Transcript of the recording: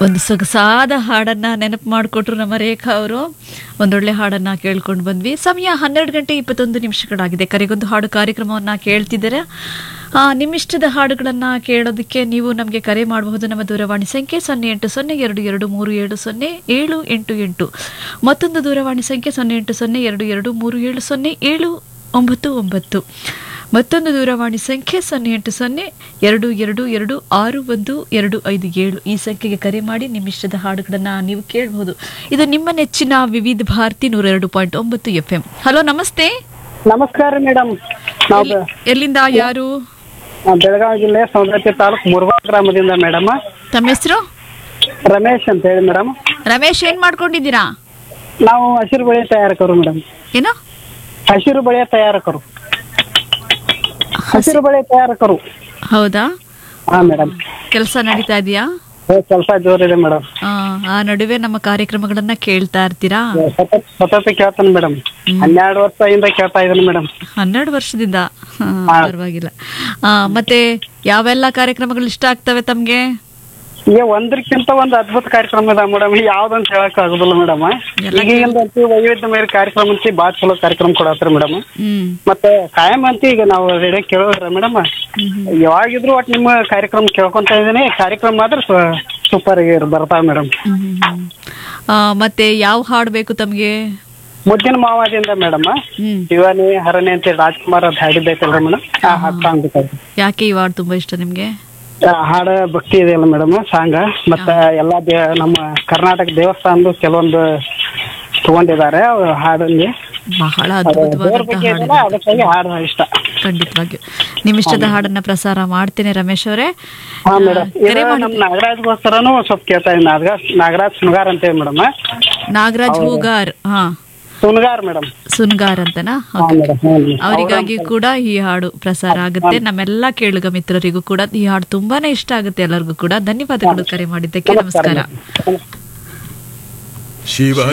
ಒಂದು ಸೊಗಸಾದ ಹಾಡನ್ನ ನೆನಪು ಮಾಡಿಕೊಟ್ರು ನಮ್ಮ ರೇಖಾ ಅವರು ಒಂದೊಳ್ಳೆ ಹಾಡನ್ನ ಕೇಳ್ಕೊಂಡು ಬಂದ್ವಿ ಸಮಯ ಹನ್ನೆರಡು ಗಂಟೆ ಇಪ್ಪತ್ತೊಂದು ನಿಮಿಷಗಳಾಗಿದೆ ಕರೆಗೊಂದು ಹಾಡು ಕಾರ್ಯಕ್ರಮವನ್ನ ಕೇಳ್ತಿದ್ದೀರಾ ಆ, ನಿಮ್ಮಿಷ್ಟದ ಹಾಡುಗಳನ್ನ ಕೇಳೋದಕ್ಕೆ ನೀವು ನಮಗೆ ಕರೆ ಮಾಡಬಹುದು ನಮ್ಮ ದೂರವಾಣಿ ಸಂಖ್ಯೆ ಸೊನ್ನೆ ಎಂಟು ಸೊನ್ನೆ ಎರಡು ಎರಡು ಮೂರು ಏಳು ಸೊನ್ನೆ ಏಳು ಎಂಟು ಎಂಟು ಮತ್ತೊಂದು ದೂರವಾಣಿ ಸಂಖ್ಯೆ ಸೊನ್ನೆ ಎಂಟು ಸೊನ್ನೆ ಎರಡು ಎರಡು ಮೂರು ಏಳು ಸೊನ್ನೆ ಏಳು ಒಂಬತ್ತು ಒಂಬತ್ತು ಮತ್ತೊಂದು ದೂರವಾಣಿ ಸಂಖ್ಯೆ ಸೊನ್ನೆ ಎಂಟು ಸೊನ್ನೆ ಎರಡು ಎರಡು ಎರಡು ಆರು ಒಂದು ಎರಡು ಐದು ಏಳು ಈ ಸಂಖ್ಯೆಗೆ ಕರೆ ಮಾಡಿ ನಿಮ್ಮಿಷ್ಟದ ಹಾಡುಗಳನ್ನ ನೀವು ಕೇಳಬಹುದು ಇದು ನಿಮ್ಮ ನೆಚ್ಚಿನ ವಿವಿಧ ಭಾರತಿ ನೂರ ಎರಡು ಪಾಯಿಂಟ್ ಒಂಬತ್ತು ಎಫ್ ಎಂ ಹಲೋ ನಮಸ್ತೆ ನಮಸ್ಕಾರ ಮೇಡಮ್ ನಾವು ಎಲ್ಲಿ- ಎಲ್ಲಿಂದ ಯಾರು ನಾವು ಬೆಳಗಾವಿ ಜಿಲ್ಲೆ ಸೌಂದರ್ಯ ತಾಲೂಕು ಮುರುಘಾ ಗ್ರಾಮದಿಂದ ಮೇಡಮ್ ತಮ್ಮ ಹೆಸರು ರಮೇಶ್ ಅಂತ ಹೇಳಿ ಮೇಡಮ್ ರಮೇಶ್ ಏನ್ ಮಾಡ್ಕೊಂಡಿದ್ದೀರಾ ನಾವು ಹಸಿರು ಬಳೆ ತಯಾರಕರು ಮೇಡಮ್ ಏನು ಹಸಿರು ಬಳೆ ತಯಾರಕರು ಹಸಿರು ಬಳೆ ತಯಾರಕರು ಹೌದಾ ಹಾ ಮೇಡಮ್ ಕೆಲಸ ನಡೀತಾ ಇದೆಯಾ ಕೆಲಸ ಜೋರಿದೆ ಮೇಡಮ್ ಆ, ಆ ನಡುವೆ ನಮ್ಮ ಕಾರ್ಯಕ್ರಮಗಳನ್ನ ಕೇಳ್ತಾ ಇರ್ತೀರಾ ಸತತ ಸತತ ಕೇಳ್ತಾನೆ ಮೇಡಮ್ ಹನ್ನೆರಡು ವರ್ಷದಿಂದ ಕೇಳ್ತಾ ಇದ್ದೀನಿ ಮೇಡಮ್ ಹನ್ನೆರಡು ವರ್ಷದಿಂದ ಹಾ, ಪರವಾಗಿಲ್ಲ ಆ, ಮತ್ತೆ ಯಾವೆಲ್ಲ ಕಾರ್ಯಕ್ರಮಗಳು ಇಷ್ಟ ಆಗ್ತವೆ ತಮ್ಗೆ ಈಗ ಒಂದಕ್ಕಿಂತ ಒಂದು ಅದ್ಭುತ ಕಾರ್ಯಕ್ರಮ ಇದೆ ಮೇಡಮ್ ಯಾವ್ದಂತ ಹೇಳಕ್ ಆಗುದಿಲ್ಲ ಮೇಡಮ್ ಎಲ್ಲ ಈಗಿಂದ ಅಂತೂ ವೈವಿಧ್ಯ ಮೇಲೆ ಕಾರ್ಯಕ್ರಮ ಅಂತ ಬಾಳ ಚಲೋ ಕಾರ್ಯಕ್ರಮ ಕೊಡತ್ರಿ ಮೇಡಮ್ ಹ್ಮ್ ಮತ್ತೆ ಕಾಯಂ ಅಂತ ಈಗ ನಾವು ರೇಡಿಯೋ ಕೇಳೋದ್ರ ಮೇಡಮ್ ಯಾವಾಗಿದ್ರು ಒಟ್ಟು ನಿಮ್ಮ ಕಾರ್ಯಕ್ರಮ ಕೇಳ್ಕೊಂತ ಇದೀನಿ ಕಾರ್ಯಕ್ರಮ ಮಾತ್ರ ಸೂಪರ್ ಬರ್ತಾವ ಮೇಡಮ್ ಹ್ಮ್, ಹ್ಮ್, ಹ್ಮ್. ಆ, ಮತ್ತೆ ಯಾವ ಹಾಡು ಬೇಕು ತಮ್ಗೆ ಮುದ್ದಿನ ಮಾವಾದಿಂದ ಮೇಡಮ್ ಹ್ಮ್ ಶಿವಾನಿ ಹರಣಿ ಅಂತ ರಾಜ್ಕುಮಾರ್ ಅದು ಹಾಡಿದ್ದೈತಲ್ರಿ ಮೇಡಮ್ ಆ ಹಾಡ್ ಸಾಂಗ್ ಬೇಕಾಯ್ತು ಯಾಕೆ ಈ ಹಾಡು ತುಂಬಾ ಇಷ್ಟ ನಿಮ್ಗೆ ಆ ಹಾಡ ಭಕ್ತಿ ಇದೆಯಲ್ಲ ಮೇಡಮ್ ಸಾಂಗ್ ಮತ್ತೆ ಎಲ್ಲಾ ದೇ ನಮ್ಮ ಕರ್ನಾಟಕ ದೇವಸ್ಥಾನದ ಕೆಲವೊಂದು ತಗೊಂಡಿದ್ದಾರೆ ಅವ್ರು ಹಾಡಲ್ಲಿ ಬಹಳ ದೇವ್ರ ಅದ್ಭುತವಾದಂತ ಬಗ್ಗೆ ಹಾಡು ಇದೆಯಲ್ಲ ಅದಕ್ಕಾಗಿ ಹಾಡು ಇಷ್ಟ ಖಂಡಿತವಾಗಿಯೂ ನಿಮ್ ಇಷ್ಟದ ಹಾಡನ್ನ ಪ್ರಸಾರ ಮಾಡ್ತೇನೆ ರಮೇಶ್ ಅವರೇ ಹಾ ಮೇಡಮ್ ಕರೆ ಇದು ಮಾಡಿ ನಮ್ ನಾಗರಾಜ್ಗೋಸ್ಕರನು ಸ್ವಲ್ಪ ಕೇಳ್ತಾ ಇದ್ದೀನಿ ನಾಗರಾಜ್ ನಾಗರಾಜ್ ಸುನಗಾರ್ ಅಂತೇಳಿ ಮೇಡಮ್ ನಾಗರಾಜ್ ಹೂಗಾರ್ ಹಾ ಸುನಗಾರ್ ಮೇಡಮ್ ಸುನ್ಗಾರ್ ಅಂತನಾ ಹಾ Okay. ಮೇಡಮ್ ಹ್ಮ್ ಅವರಿಗಾಗಿ ಕೂಡ ಈ ಹಾಡು ಪ್ರಸಾರ ಆಗುತ್ತೆ ನಮ್ಮೆಲ್ಲ ಕೇಳುಗ ಮಿತ್ರರಿಗೂ ಕೂಡ ಈ ಹಾಡು ತುಂಬಾನೇ ಇಷ್ಟ ಆಗುತ್ತೆ ಎಲ್ಲರಿಗೂ ಕೂಡ ಧನ್ಯವಾದಗಳು ಕರೆ ಮಾಡಿದ್ದಕ್ಕೆ ನಮಸ್ಕಾರ ಶಿವ